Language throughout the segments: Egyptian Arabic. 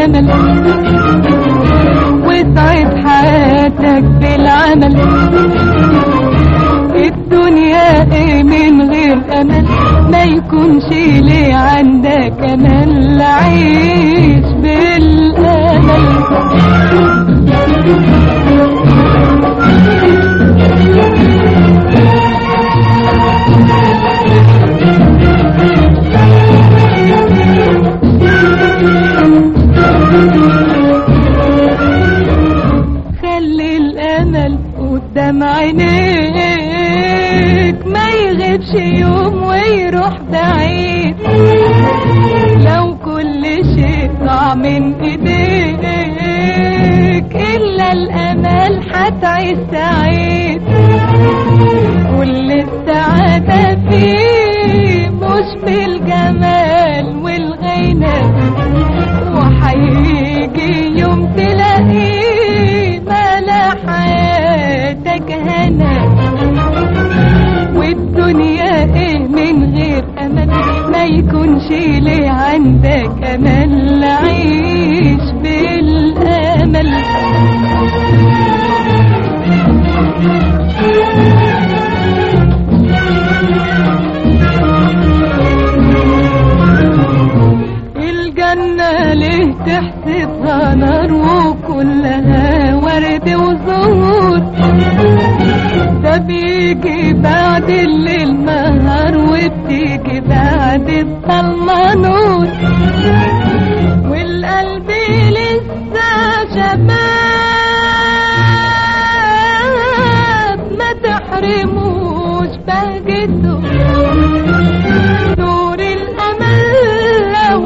الامل وسعد حياتك بالعمل الدنيا ايه من غير امل ما يكونش ليه عندك امل عيش بالامل خلي الامل قدام عينيك ما يغيبش يوم ويروح بعيد لو كل شيء ضاع من ايديك الا الامل هتعيش سعيد كل السعادة فيه مش بالجمال والغنى وحيجي يوم تلاقيه ملا حياتك هنا والدنيا ايه من غير امل ما يكونش ليه عندك امل عيش بالامل الجنة ليه تحسبها نار وكلها ورد وزهور ده بيجي بعد الليل نهار وبتيجي بعد الضلمة نور والقلب لسه شباب ما تحرموش بهجته نور الأمل لو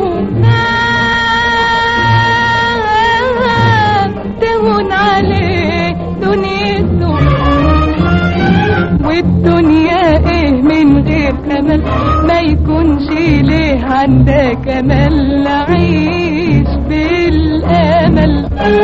غاب تهون عليه دنيته والدنيا ايه من غير امل ما يكونش ليه عندك امل عيش بالامل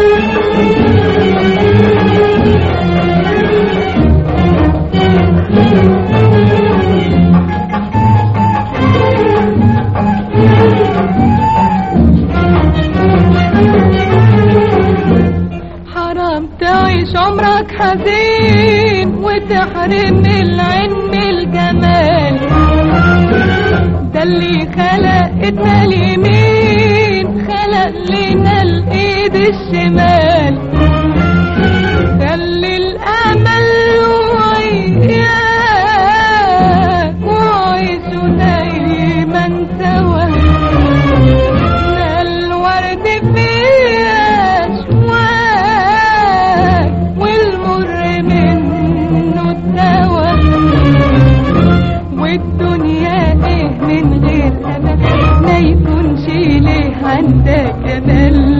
حرام تعيش عمرك حزين وتحرم العين من الجمال ده اللي خلقتنا اليمين خلق لنا الايد الشمال خلي الامل وياك وعيشوا دايما سوا الورد فيه أشواك والمر منه الدواء والدنيا ايه من غير امل ما يكونش ليه عندك امل